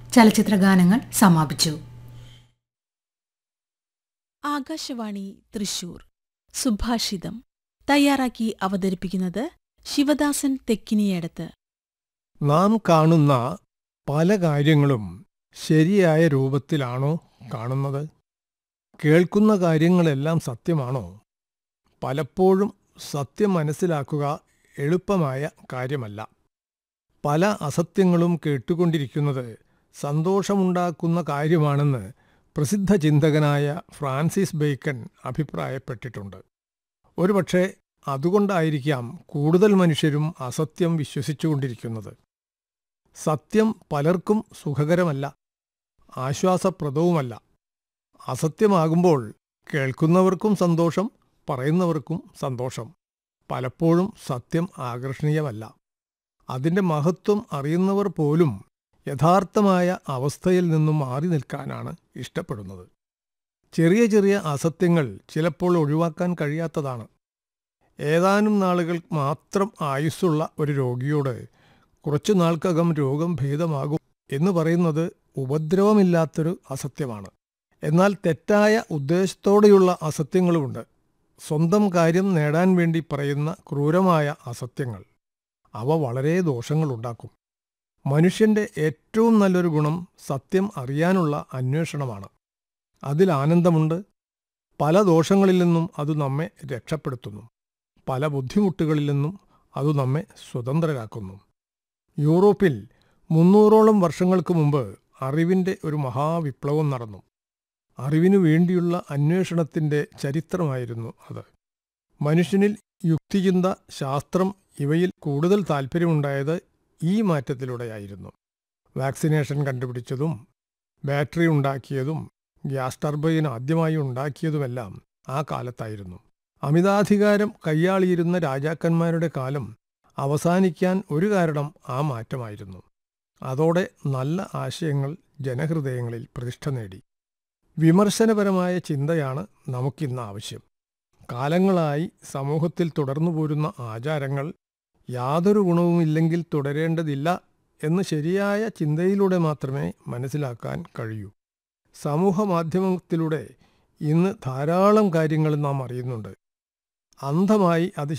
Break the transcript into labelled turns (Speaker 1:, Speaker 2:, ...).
Speaker 1: ചലച്ചിത്ര ഗാനങ്ങൾ സമാപിച്ചു
Speaker 2: ആകാശവാണി തൃശൂർ സുഭാഷിതം തയ്യാറാക്കി അവതരിപ്പിക്കുന്നത് ശിവദാസൻ തെക്കിനിയടത്ത്
Speaker 3: നാം കാണുന്ന പല കാര്യങ്ങളും ശരിയായ രൂപത്തിലാണോ കാണുന്നത് കേൾക്കുന്ന കാര്യങ്ങളെല്ലാം സത്യമാണോ പലപ്പോഴും സത്യം മനസ്സിലാക്കുക എളുപ്പമായ കാര്യമല്ല പല അസത്യങ്ങളും കേട്ടുകൊണ്ടിരിക്കുന്നത് സന്തോഷമുണ്ടാക്കുന്ന കാര്യമാണെന്ന് പ്രസിദ്ധ ചിന്തകനായ ഫ്രാൻസിസ് ബേക്കൺ അഭിപ്രായപ്പെട്ടിട്ടുണ്ട് ഒരുപക്ഷെ അതുകൊണ്ടായിരിക്കാം കൂടുതൽ മനുഷ്യരും അസത്യം വിശ്വസിച്ചുകൊണ്ടിരിക്കുന്നത് സത്യം പലർക്കും സുഖകരമല്ല ആശ്വാസപ്രദവുമല്ല അസത്യമാകുമ്പോൾ കേൾക്കുന്നവർക്കും സന്തോഷം പറയുന്നവർക്കും സന്തോഷം പലപ്പോഴും സത്യം ആകർഷണീയമല്ല അതിൻ്റെ മഹത്വം അറിയുന്നവർ പോലും യഥാർത്ഥമായ അവസ്ഥയിൽ നിന്നും മാറി നിൽക്കാനാണ് ഇഷ്ടപ്പെടുന്നത് ചെറിയ ചെറിയ അസത്യങ്ങൾ ചിലപ്പോൾ ഒഴിവാക്കാൻ കഴിയാത്തതാണ് ഏതാനും നാളുകൾ മാത്രം ആയുസ്സുള്ള ഒരു രോഗിയോട് കുറച്ചു നാൾക്കകം രോഗം ഭേദമാകും എന്ന് പറയുന്നത് ഉപദ്രവമില്ലാത്തൊരു അസത്യമാണ് എന്നാൽ തെറ്റായ ഉദ്ദേശത്തോടെയുള്ള അസത്യങ്ങളുമുണ്ട് സ്വന്തം കാര്യം നേടാൻ വേണ്ടി പറയുന്ന ക്രൂരമായ അസത്യങ്ങൾ അവ വളരെ ദോഷങ്ങളുണ്ടാക്കും മനുഷ്യന്റെ ഏറ്റവും നല്ലൊരു ഗുണം സത്യം അറിയാനുള്ള അന്വേഷണമാണ് അതിൽ ആനന്ദമുണ്ട് പല ദോഷങ്ങളിൽ നിന്നും അത് നമ്മെ രക്ഷപ്പെടുത്തുന്നു പല ബുദ്ധിമുട്ടുകളിൽ നിന്നും അത് നമ്മെ സ്വതന്ത്രരാക്കുന്നു യൂറോപ്പിൽ മുന്നൂറോളം വർഷങ്ങൾക്ക് മുമ്പ് അറിവിൻ്റെ ഒരു മഹാവിപ്ലവം നടന്നു അറിവിനു വേണ്ടിയുള്ള അന്വേഷണത്തിൻ്റെ ചരിത്രമായിരുന്നു അത് മനുഷ്യനിൽ യുക്തിചിന്ത ശാസ്ത്രം ഇവയിൽ കൂടുതൽ താൽപ്പര്യമുണ്ടായത് ഈ മാറ്റത്തിലൂടെയായിരുന്നു വാക്സിനേഷൻ കണ്ടുപിടിച്ചതും ബാറ്ററി ഉണ്ടാക്കിയതും ഗ്യാസ് ടർബൈൻ ആദ്യമായി ഉണ്ടാക്കിയതുമെല്ലാം ആ കാലത്തായിരുന്നു അമിതാധികാരം കൈയാളിയിരുന്ന രാജാക്കന്മാരുടെ കാലം അവസാനിക്കാൻ ഒരു കാരണം ആ മാറ്റമായിരുന്നു അതോടെ നല്ല ആശയങ്ങൾ ജനഹൃദയങ്ങളിൽ പ്രതിഷ്ഠ നേടി വിമർശനപരമായ ചിന്തയാണ് നമുക്കിന്ന് ആവശ്യം കാലങ്ങളായി സമൂഹത്തിൽ തുടർന്നു പോരുന്ന ആചാരങ്ങൾ യാതൊരു ഗുണവുമില്ലെങ്കിൽ തുടരേണ്ടതില്ല എന്ന് ശരിയായ ചിന്തയിലൂടെ മാത്രമേ മനസ്സിലാക്കാൻ കഴിയൂ സമൂഹ മാധ്യമത്തിലൂടെ ഇന്ന് ധാരാളം കാര്യങ്ങൾ നാം അറിയുന്നുണ്ട് അന്ധമായി അത്